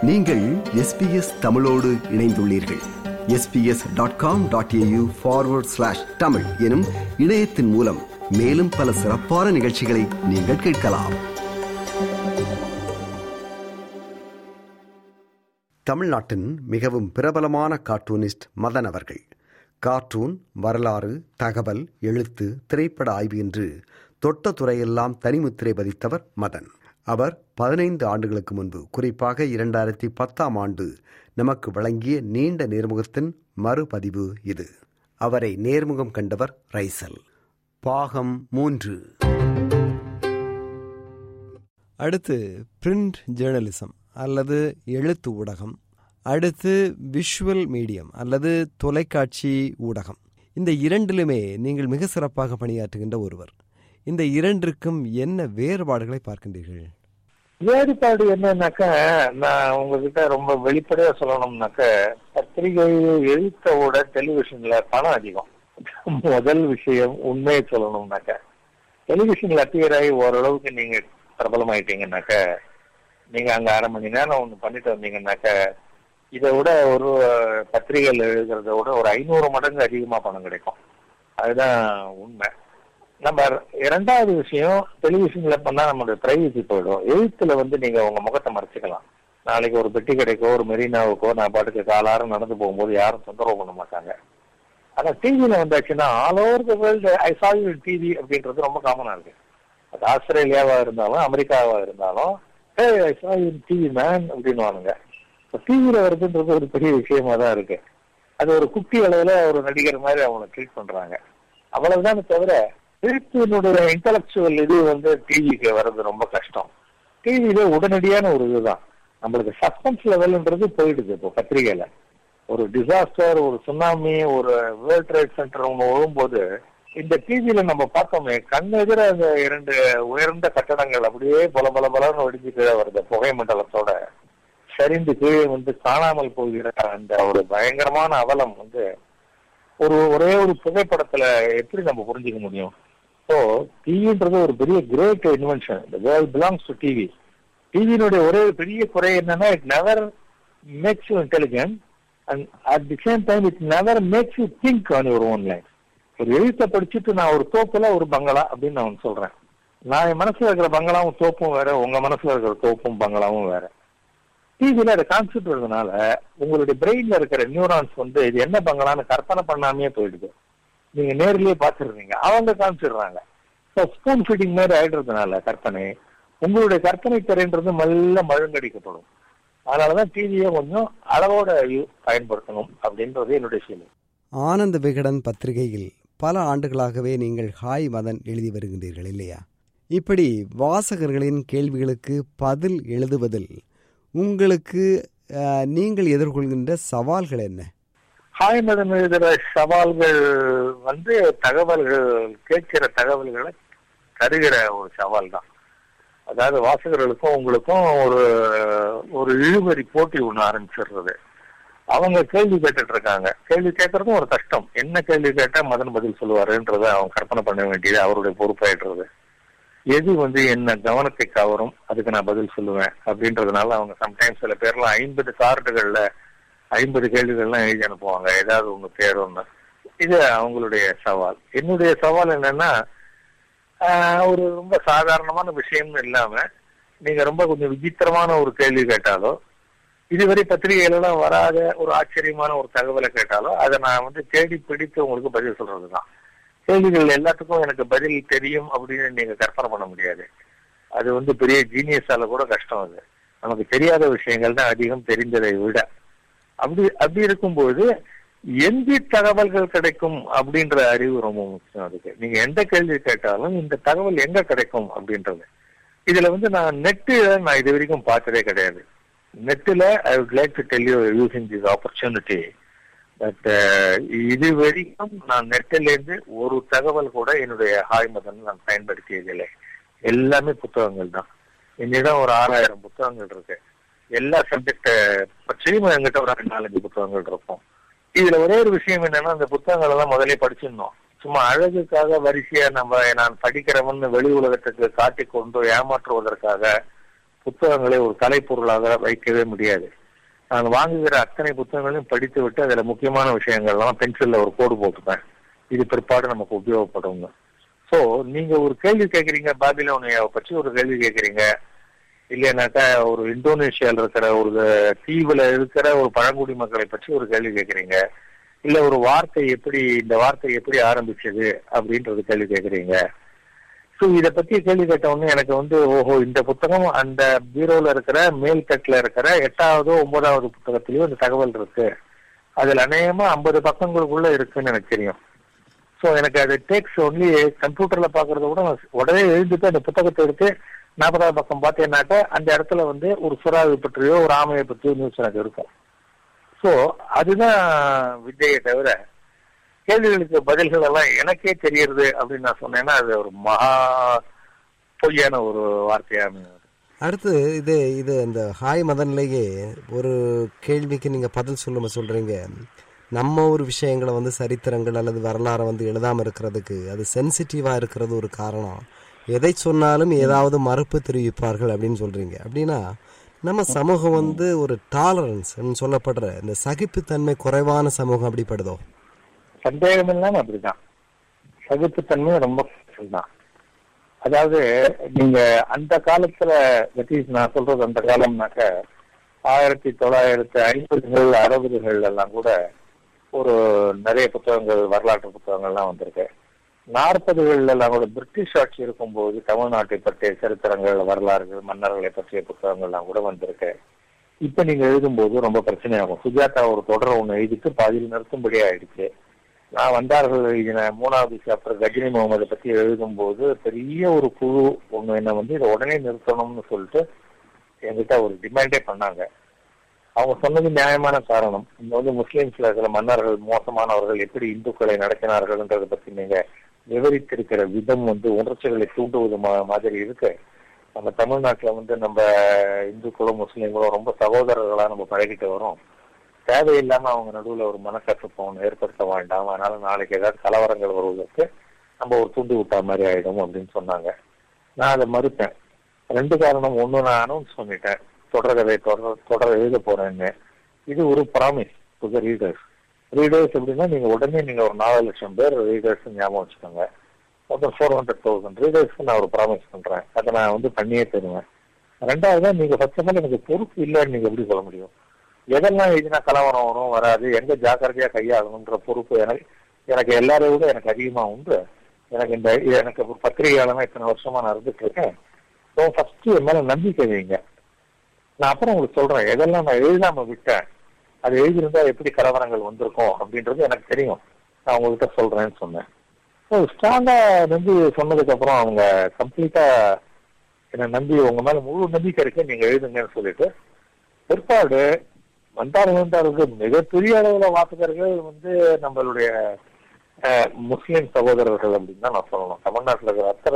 நீங்கள் எஸ்பிஎஸ் தமிழோடு இணைந்துள்ளீர்கள் SBS dot com dot AU forward slash Tamil எனும் இணையத்தின் மூலம் மேலும் பல சிறப்பான நிகழ்ச்சிகளை நீங்கள் கேட்கலாம் தமிழ்நாட்டின் மிகவும் பிரபலமான கார்ட்டூனிஸ்ட் மதன் அவர்கள் கார்ட்டூன் வரலாறு தகவல் எழுத்து திரைப்பட ஆய்வு என்று தொட்ட துறையெல்லாம் தனிமுத்திரை பதித்தவர் மதன் அவர் பதினைந்து ஆண்டுகளுக்கு முன்பு குறிப்பாக இரண்டாயிரத்தி பத்தாம் ஆண்டு நமக்கு வழங்கிய நீண்ட நேர்முகத்தின் மறுபதிவு இது அவரை நேர்முகம் கண்டவர் ரைசல் பாகம் மூன்று அடுத்து பிரிண்ட் ஜேர்னலிசம் அல்லது எழுத்து ஊடகம் அடுத்து விஷுவல் மீடியம் அல்லது தொலைக்காட்சி ஊடகம் இந்த இரண்டிலுமே நீங்கள் மிக சிறப்பாக பணியாற்றுகின்ற ஒருவர் இந்த இரண்டிற்கும் என்ன வேறுபாடுகளை பார்க்கின்றீர்கள் வேறுபாடு என்னன்னாக்கா நான் உங்ககிட்ட ரொம்ப வெளிப்படையா சொல்லணும்னாக்க பத்திரிகை எழுத்தோட டெலிவிஷன்ல பணம் அதிகம் முதல் விஷயம் உண்மையை சொல்லணும்னாக்க டெலிவிஷன்ல அப்பியர் ஆகி ஓரளவுக்கு நீங்க பிரபலமாயிட்டீங்கன்னாக்க நீங்க அங்க அரை மணி நேரம் ஒண்ணு பண்ணிட்டு வந்தீங்கன்னாக்க இதை விட ஒரு பத்திரிகைகள் எழுதுறத விட ஒரு ஐநூறு மடங்கு அதிகமா பணம் கிடைக்கும் அதுதான் உண்மை நம்ம இரண்டாவது விஷயம் டெலிவிஷன்ல பண்ணா நம்மளுடைய பிரைவசி போயிடும் எழுத்துல வந்து நீங்க உங்க முகத்தை மறைச்சிக்கலாம் நாளைக்கு ஒரு பெட்டி கடைக்கோ ஒரு மெரினாவுக்கோ நான் பாட்டுக்கு காலாரம் நடந்து போகும்போது யாரும் தொந்தரவு பண்ண மாட்டாங்க ஆனா டிவியில வந்தாச்சுன்னா all over the world I saw you TV அப்படின்றது ரொம்ப காமனா இருக்கு அது ஆஸ்திரேலியாவா இருந்தாலும் அமெரிக்காவா இருந்தாலும் ஏ ஐ சா யூ டிவி மேன் அப்படின்னு டிவியில வருதுன்றது ஒரு பெரிய விஷயமா தான் இருக்கு அது ஒரு குட்டி அளவுல ஒரு நடிகர் மாதிரி அவங்களை ட்ரீட் பண்றாங்க அவ்வளவுதான் தவிர எழுத்தினுடைய இன்டலக்சுவல் இது வந்து டிவிக்கு வர்றது ரொம்ப கஷ்டம் டிவியில உடனடியான ஒரு இதுதான் நம்மளுக்கு சஸ்பென்ஸ் லெவல்ன்றது போயிடுது இப்போ பத்திரிகையில ஒரு டிசாஸ்டர் ஒரு சுனாமி ஒரு வேர்ல்ட் ட்ரேட் சென்டர் ஒன்று விழும்போது இந்த டிவியில நம்ம பார்த்தோமே கண் எதிர அந்த இரண்டு உயர்ந்த கட்டடங்கள் அப்படியே பல பல பலன்னு வெடிஞ்சு கீழே வருது புகை மண்டலத்தோட சரிந்து கீழே வந்து காணாமல் போகிற அந்த ஒரு பயங்கரமான அவலம் வந்து ஒரு ஒரே ஒரு புகைப்படத்துல எப்படி நம்ம புரிஞ்சுக்க முடியும் ஸோ டிவின்றது ஒரு பெரிய கிரேட் இன்வென்ஷன் இந்த வேர்ல்ட் பிலாங்ஸ் டு டிவி டிவியினுடைய ஒரே பெரிய குறை என்னன்னா it never makes you intelligent and at the same time it never makes you think on your own life ஒரு எழுத்தை படிச்சுட்டு நான் ஒரு தோப்புல ஒரு பங்களா அப்படின்னு நான் சொல்றேன் நான் என் மனசுல இருக்கிற பங்களாவும் தோப்பும் வேற உங்க மனசுல இருக்கிற தோப்பும் பங்களாவும் வேற டிவியில அதை கான்செப்ட் வருதுனால உங்களுடைய பிரெயின்ல இருக்கிற நியூரான்ஸ் வந்து இது என்ன பங்களான்னு கற்பனை பண்ணாமே போயிடுது நீங்க நேர்லயே பாத்துருந்தீங்க அவங்க காமிச்சிடுறாங்க ஸ்பூன் ஃபீடிங் மாதிரி ஆயிடுறதுனால கற்பனை உங்களுடைய கற்பனை திறன்றது மெல்ல மழுங்கடிக்கப்படும் அதனாலதான் டிவியை கொஞ்சம் அளவோட பயன்படுத்தணும் அப்படின்றது என்னுடைய ஃபீலிங் ஆனந்த விகடன் பத்திரிகையில் பல ஆண்டுகளாகவே நீங்கள் ஹாய் மதன் எழுதி வருகின்றீர்கள் இல்லையா இப்படி வாசகர்களின் கேள்விகளுக்கு பதில் எழுதுவதில் உங்களுக்கு நீங்கள் எதிர்கொள்கின்ற சவால்கள் என்ன ஹாய் மதன் எழுதுகிற சவால்கள் வந்து தகவல்கள் கேட்கிற தகவல்களை தருகிற ஒரு சவால் தான் அதாவது வாசகர்களுக்கும் உங்களுக்கும் ஒரு ஒரு இழுபறி போட்டி ஒண்ணு ஆரம்பிச்சிடுறது அவங்க கேள்வி கேட்டுட்டு இருக்காங்க கேள்வி கேட்கறதும் ஒரு கஷ்டம் என்ன கேள்வி கேட்டா மதன் பதில் சொல்லுவாருன்றத அவங்க கற்பனை பண்ண வேண்டியது அவருடைய பொறுப்பாயிடுறது எது வந்து என்ன கவனத்தை கவரும் அதுக்கு நான் பதில் சொல்லுவேன் அப்படின்றதுனால அவங்க சம்டைம்ஸ் சில பேர்லாம் ஐம்பது கார்டுகள்ல ஐம்பது கேள்விகள்லாம் எழுதி அனுப்புவாங்க ஏதாவது ஒண்ணு தேடும்னு இது அவங்களுடைய சவால் என்னுடைய சவால் என்னன்னா ஒரு ரொம்ப சாதாரணமான விஷயம்னு இல்லாம நீங்க ரொம்ப கொஞ்சம் விசித்திரமான ஒரு கேள்வி கேட்டாலோ இதுவரை பத்திரிகைகளெல்லாம் வராத ஒரு ஆச்சரியமான ஒரு தகவலை கேட்டாலோ அதை நான் வந்து தேடி பிடித்து உங்களுக்கு பதில் சொல்றதுதான் கேள்விகள் எல்லாத்துக்கும் எனக்கு பதில் தெரியும் அப்படின்னு நீங்க கற்பனை பண்ண முடியாது அது வந்து பெரிய ஜீனியஸால கூட கஷ்டம் அது நமக்கு தெரியாத விஷயங்கள் தான் அதிகம் தெரிந்ததை விட அப்படி அப்படி இருக்கும்போது எந்த தகவல்கள் கிடைக்கும் அப்படின்ற அறிவு ரொம்ப முக்கியம் அதுக்கு நீங்க எந்த கேள்வி கேட்டாலும் இந்த தகவல் எங்க கிடைக்கும் அப்படின்றது இதுல வந்து நான் நெட்டு நான் இது வரைக்கும் பார்த்ததே கிடையாது நெட்டில் I would like to tell you using this opportunity but இது வரைக்கும் நான் நெட்டில இருந்து ஒரு தகவல் கூட என்னுடைய ஹாய் மதன் நான் பயன்படுத்தியதில்லை எல்லாமே புத்தகங்கள் தான் என்னிடம் ஒரு ஆறாயிரம் புத்தகங்கள் இருக்கு எல்லா சப்ஜெக்ட பற்றியும் என்கிட்ட ஒரு நாலஞ்சு புத்தகங்கள் இருக்கும் இதுல ஒரே ஒரு விஷயம் என்னன்னா அந்த புத்தகங்கள் எல்லாம் முதலே படிச்சிருந்தோம் சும்மா அழகுக்காக வரிசையா நம்ம நான் படிக்கிறவன் வெளி உலகத்துக்கு காட்டிக் கொண்டு ஏமாற்றுவதற்காக புத்தகங்களை ஒரு கலைப்பொருளாக வைக்கவே முடியாது நான் வாங்குகிற அத்தனை புத்தகங்களையும் படித்து விட்டு அதுல முக்கியமான விஷயங்கள்லாம் பென்சில்ல ஒரு கோடு போட்டுப்பேன் இது பிற்பாடு நமக்கு உபயோகப்படும் சோ நீங்க ஒரு கேள்வி கேட்கறீங்க பாபிலோனியாவை பற்றி ஒரு கேள்வி கேட்கறீங்க இல்லைனாக்கா ஒரு இந்தோனேஷியால இருக்கிற ஒரு தீவுல இருக்கிற ஒரு பழங்குடி மக்களை பற்றி ஒரு கேள்வி கேட்கறீங்க இல்ல ஒரு வார்த்தை எப்படி இந்த வார்த்தை எப்படி ஆரம்பிச்சது அப்படின்றது கேள்வி கேட்கறீங்க ஸோ இத பத்தி கேள்வி கேட்ட உடனே எனக்கு வந்து ஓஹோ இந்த புத்தகம் அந்த பீரோல இருக்கிற மேல் தட்டுல இருக்கிற எட்டாவது ஒன்பதாவது புத்தகத்திலயும் இந்த தகவல் இருக்கு அதுல அநேகமா ஐம்பது பக்கங்களுக்குள்ள இருக்குன்னு எனக்கு தெரியும் ஸோ எனக்கு அது டேக்ஸ் ஒன்லி கம்ப்யூட்டர்ல பாக்குறத விட நான் உடனே எழுந்துட்டு அந்த புத்தகத்தை எடுத்து நாற்பதாவது பக்கம் பார்த்தேன்னாக்க அந்த இடத்துல வந்து ஒரு சுறாவை பற்றியோ ஒரு ஆமையை பற்றியோ நியூஸ் எனக்கு இருக்கும் ஸோ அதுதான் வித்தையை தவிர கேள்விகளுக்கு பதில்கள் எல்லாம் எனக்கே தெரியறது அப்படின்னு நான் சொன்னேன்னா அது ஒரு மகா பொய்யான ஒரு வார்த்தையா அமையும். அடுத்து இது இது இந்த ஹாய் மதன்லேயே ஒரு கேள்விக்கு நீங்கள் பதில் சொல்லும சொல்கிறீங்க நம்ம ஒரு விஷயங்களை வந்து சரித்திரங்கள் அல்லது வரலாறை வந்து எழுதாமல் இருக்கிறதுக்கு அது சென்சிட்டிவாக இருக்கிறது ஒரு காரணம் எதை சொன்னாலும் ஏதாவது மறுப்பு தெரிவிப்பார்கள் அப்படின்னு சொல்கிறீங்க அப்படின்னா நம்ம சமூகம் வந்து ஒரு டாலரன்ஸ் சொல்லப்படுற இந்த சகிப்புத்தன்மை குறைவான சமூகம் அப்படிப்படுதோ சந்தேகம் இல்லாம அப்படிதான் சகிப்புத்தன்மை ரொம்ப குறைச்சல் தான் அதாவது நீங்க அந்த காலத்துல that is நான் சொல்றது அந்த காலம்னாக்க ஆயிரத்தி தொள்ளாயிரத்தி ஐம்பதுகள் அறுபதுகள் எல்லாம் கூட ஒரு நிறைய புத்தகங்கள் வரலாற்று புத்தகங்கள்லாம் வந்திருக்கு நாற்பதுகள்ல எல்லாம் கூட பிரிட்டிஷ் ஆட்சி இருக்கும்போது தமிழ்நாட்டை பற்றிய சரித்திரங்கள் வரலாறுகள் மன்னர்களை பற்றிய புத்தகங்கள்லாம் கூட வந்திருக்கு இப்ப நீங்க எழுதும்போது ரொம்ப பிரச்சனையாகும் சுஜாதா ஒரு தொடர் ஒண்ணு எழுதிட்டு பாதியில் நிறுத்தும்படி ஆயிடுச்சு நான் வந்தார்கள் எழுதின மூணாவது சாப்டர் கஜினி முகமதை பத்தி எழுதும்போது பெரிய ஒரு குழு ஒண்ணு என்ன வந்து இதை உடனே நிறுத்தணும்னு சொல்லிட்டு என்கிட்ட ஒரு டிமாண்டே பண்ணாங்க அவங்க சொன்னது நியாயமான காரணம் இங்க வந்து முஸ்லிம்ஸ்ல இருக்கிற மன்னர்கள் மோசமானவர்கள் எப்படி இந்துக்களை நடத்தினார்கள்ன்றதை பத்தி நீங்க விவரித்திருக்கிற விதம் வந்து உணர்ச்சிகளை தூண்டுவது மா- மாதிரி இருக்கு நம்ம தமிழ்நாட்டுல வந்து நம்ம இந்துக்களும் முஸ்லீம்களும் ரொம்ப சகோதரர்களா நம்ம பழகிட்டு வரோம் தேவையில்லாம அவங்க நடுவுல ஒரு மனக்கசப்பு ஒண்ணு ஏற்படுத்த வேண்டாம் அதனால நாளைக்கு ஏதாவது கலவரங்கள் வருவதற்கு நம்ம ஒரு துண்டு விட்டா மாதிரி ஆயிடும் அப்படின்னு சொன்னாங்க நான் அதை மறுத்தேன் ரெண்டு காரணம் ஒண்ணு நான் அனௌன்ஸ் பண்ணிட்டேன் தொடர்கதை தொடர் தொடர் எழுத போறேன்னு இது ஒரு promise to the readers readers எப்படின்னா நீங்க உடனே நீங்க ஒரு நாலு லட்சம் பேர் ரீடர்ஸ் ஞாபகம் வச்சுக்கோங்க மொத்தம் ஃபோர் ஹண்ட்ரட் தௌசண்ட் ரீடர்ஸ்க்கு நான் ஒரு ப்ராமிஸ் பண்றேன் அதை நான் வந்து பண்ணியே தருவேன் ரெண்டாவது நீங்க ஃபர்ஸ்ட் ஆஃப் ஆல் எனக்கு பொறுப்பு இல்லைன்னு நீங்க எப்படி சொல்ல முடியும் எதெல்லாம் எழுதினா கலவரம் வரும் வராது எங்க ஜாக்கிரதையா கையாளணுன்ற பொறுப்பு எனக்கு எனக்கு எல்லாரை விட எனக்கு அதிகமா உண்டு எனக்கு இந்த எனக்கு ஒரு பத்திரிகையாளனா இத்தனை வருஷமா நான் இருந்துட்டு இருக்கேன் ஸோ ஃபர்ஸ்ட் என் மேல நம்பிக்கை வைங்க நான் அப்புறம் உங்களுக்கு சொல்றேன் எதெல்லாம் நான் எழுதாம விட்டேன் அது எழுதியிருந்தா எப்படி கலவரங்கள் வந்திருக்கும் அப்படின்றது எனக்கு தெரியும் நான் உங்ககிட்ட சொல்றேன்னு சொன்னேன் ஸோ ஸ்ட்ராங்கா நம்பி சொன்னதுக்கு அப்புறம் அவங்க கம்ப்ளீட்டா என்னை நம்பி உங்க மேல முழு நம்பிக்கை இருக்கு நீங்க எழுதுங்கன்னு சொல்லிட்டு பிற்பாடு வந்தார் வந்தாருக்கு மிகப்பெரிய அளவுல வாசகர்கள் வந்து நம்மளுடைய அஹ், முஸ்லிம் சகோதரர்கள் அப்படின்னு தான் நான் சொல்லணும் தமிழ்நாட்டுல இருக்கிற அத்தனை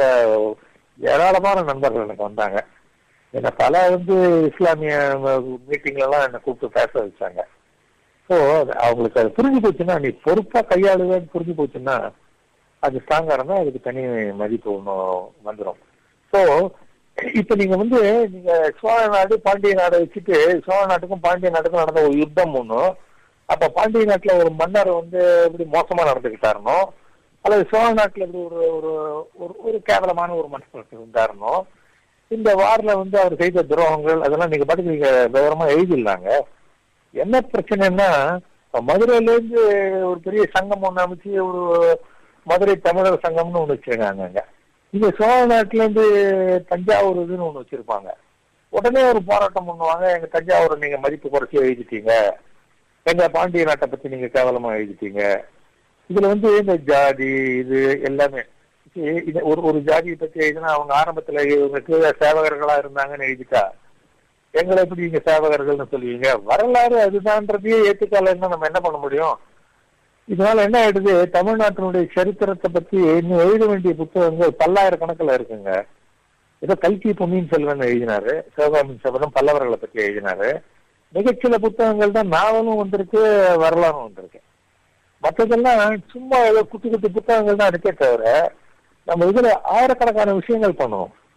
ஏராளமான நண்பர்கள் எனக்கு வந்தாங்க என்ன பல வந்து இஸ்லாமிய மீட்டிங்ல எல்லாம் என்னை கூப்பிட்டு பேச வச்சாங்க ஸோ அவங்களுக்கு அது புரிஞ்சு போச்சுன்னா நீ பொறுப்பா கையாளுவேன்னு புரிஞ்சு போச்சுன்னா அது ஸ்ட்ராங்கா இருந்தா அதுக்கு தனி மதிப்பு ஒன்றும் வந்துடும் ஸோ இப்ப நீங்க வந்து நீங்க சோழ நாடு பாண்டிய நாடை வச்சுட்டு சோழ நாட்டுக்கும் பாண்டிய நாட்டுக்கும் நடந்த ஒரு யுத்தம் ஒண்ணும் அப்ப பாண்டிய நாட்டுல ஒரு மன்னர் வந்து இப்படி மோசமா நடந்துகிட்டாருனோ அல்லது சோழ நாட்டுல இப்படி ஒரு ஒரு ஒரு- ஒரு கேவலமான ஒரு மன்னர் இருந்தாருனோ இந்த வார்ல வந்து அவர் செய்த துரோகங்கள் அதெல்லாம் நீங்க பாட்டுக்கு நீங்க விவரமா எழுதிடலாங்க என்ன பிரச்சனைன்னா இப்ப மதுரையில இருந்து ஒரு பெரிய சங்கம் ஒண்ணு அமைச்சு ஒரு மதுரை தமிழர் சங்கம்னு ஒண்ணு வச்சிருக்காங்க அங்க இங்க சோழ நாட்டுல இருந்து தஞ்சாவூர் இதுன்னு ஒண்ணு வச்சிருப்பாங்க உடனே ஒரு போராட்டம் பண்ணுவாங்க எங்க தஞ்சாவூரை நீங்க மதிப்பு குறைச்சி எழுதிட்டீங்க எங்க பாண்டிய நாட்டை பத்தி நீங்க கேவலமா எழுதிட்டீங்க இதுல வந்து இந்த ஜாதி இது எல்லாமே இது- இது ஒரு ஒரு ஜாதியை பத்தி எழுதினா அவங்க ஆரம்பத்துல இவங்க கீழே சேவகர்களா இருந்தாங்கன்னு எழுதிட்டா எங்களை எப்படி நீங்க சேவகர்கள்னு சொல்லுவீங்க வரலாறு அதுதான்றதையே ஏத்துக்கலன்னா நம்ம என்ன பண்ண முடியும் இதனால என்ன ஆயிடுது தமிழ்நாட்டினுடைய சரித்திரத்தை பத்தி இன்னும் எழுத வேண்டிய புத்தகங்கள் பல்லாயிரக்கணக்கில் இருக்குங்க ஏதோ கல்கி பொன்னியின் செல்வன் எழுதினாரு சிவகாமியின் செல்வன் பல்லவர்களை பத்தி எழுதினாரு மிகச்சில புத்தகங்கள் தான் நாவலும் வந்திருக்கு வரலாறும் வந்திருக்கு மற்றதெல்லாம் சும்மா ஏதோ குட்டி குட்டி புத்தகங்கள் தான் இருக்கே தவிர நம்ம இதுல ஆயிரக்கணக்கான விஷயங்கள் பண்ணுவோம்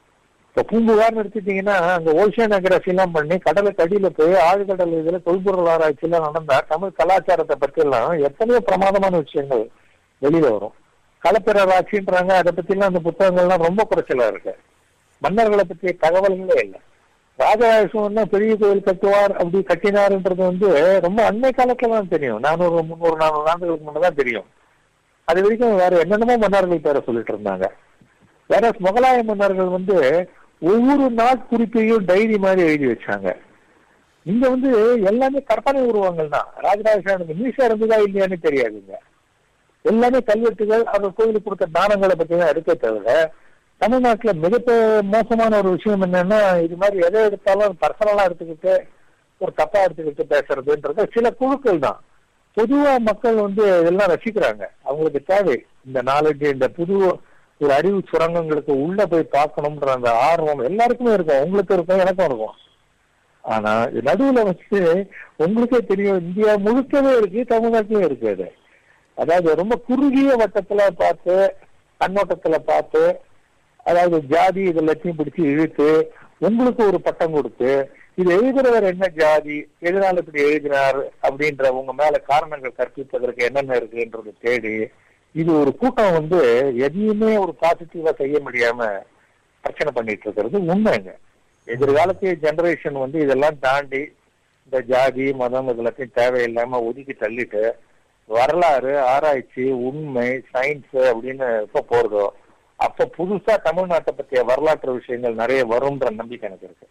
இப்ப பூம்புகார்னு எடுத்துட்டீங்கன்னா அங்க ஓஷியனோகிராஃபி எல்லாம் பண்ணி கடலுக்கு அடியில போய் ஆழ்கடல் இதுல தொல்பொருள் ஆராய்ச்சி எல்லாம் நடந்தா தமிழ் கலாச்சாரத்தை பத்தி எல்லாம் எத்தனையோ பிரமாதமான விஷயங்கள் வெளியில வரும் களப்பிரராட்சின்றாங்க அதை பத்தி எல்லாம் அந்த புத்தகங்கள்லாம் ரொம்ப குறைச்சலா இருக்கு மன்னர்களை பற்றிய தகவல்களே இல்லை ராஜராஜ பெரிய கோயில் கட்டுவார் அப்படி கட்டினார்ன்றது வந்து ரொம்ப அண்மை காலத்துல தான் தெரியும் நானூறு முந்நூறு நானூறு ஆண்டுகளுக்கு முன்னதான் தெரியும் அது வரைக்கும் வேற என்னென்னமோ மன்னர்கள் பேரை சொல்லிட்டு இருந்தாங்க வேற முகலாய மன்னர்கள் வந்து ஒவ்வொரு நாட்குறிப்பையும் டைரி மாதிரி எழுதி வச்சாங்க இங்க வந்து எல்லாமே கற்பனை உருவங்கள் தான் ராஜராஜனுக்கு மீசா இருந்ததா இல்லையான்னு தெரியாதுங்க எல்லாமே கல்வெட்டுகள் அந்த கோயிலுக்கு கொடுத்த தானங்களை பத்தி தான் எடுக்க தவிர தமிழ்நாட்டுல மிக மோசமான ஒரு விஷயம் என்னன்னா இது மாதிரி எதை எடுத்தாலும் பர்சனலா எடுத்துக்கிட்டு ஒரு தப்பா எடுத்துக்கிட்டு பேசுறதுன்றது சில குழுக்கள் தான் பொதுவா மக்கள் வந்து இதெல்லாம் ரசிக்கிறாங்க அவங்களுக்கு தேவை இந்த நாலேஜ் இந்த புது ஒரு அறிவு சுரங்கங்களுக்கு உள்ள போய் பார்க்கணும்ன்ற அந்த ஆர்வம் எல்லாருக்குமே இருக்கும் உங்களுக்கு இருக்கும் எனக்கும் இருக்கும் ஆனா இது நடுவுல வச்சு உங்களுக்கே தெரியும் இந்தியா முழுக்கவே இருக்கு தமிழ்நாட்டிலும் இருக்கு அது அதாவது ரொம்ப குறுகிய வட்டத்துல பார்த்து கண்ணோட்டத்துல பார்த்து அதாவது ஜாதி இது எல்லாத்தையும் பிடிச்சு இழுத்து உங்களுக்கு ஒரு பட்டம் கொடுத்து இது எழுதுறவர் என்ன ஜாதி எதனால இப்படி எழுதினார் அப்படின்ற உங்க மேல காரணங்கள் கற்பிப்பதற்கு என்னென்ன இருக்குன்றது தேடி இது ஒரு கூட்டம் வந்து எதையுமே ஒரு பாசிட்டிவா செய்ய முடியாம பிரச்சனை பண்ணிட்டு இருக்கிறது உண்மைங்க எதிர்காலத்திய ஜெனரேஷன் வந்து இதெல்லாம் தாண்டி இந்த ஜாதி மதம் இது எல்லாத்தையும் தேவையில்லாம ஒதுக்கி தள்ளிட்டு வரலாறு ஆராய்ச்சி உண்மை சயின்ஸ் அப்படின்னு எப்ப போறதோ அப்ப புதுசா தமிழ்நாட்டை பற்றிய வரலாற்று விஷயங்கள் நிறைய வரும்ன்ற நம்பிக்கை எனக்கு இருக்கு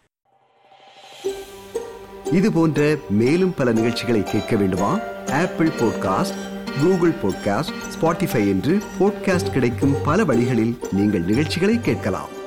இது போன்ற மேலும் பல நிகழ்ச்சிகளை கேட்க வேண்டுமா Apple podcast Google podcast Spotify என்று பாட்காஸ்ட் கிடைக்கும் பல வழிகளில் நீங்கள் நிகழ்ச்சிகளை கேட்கலாம்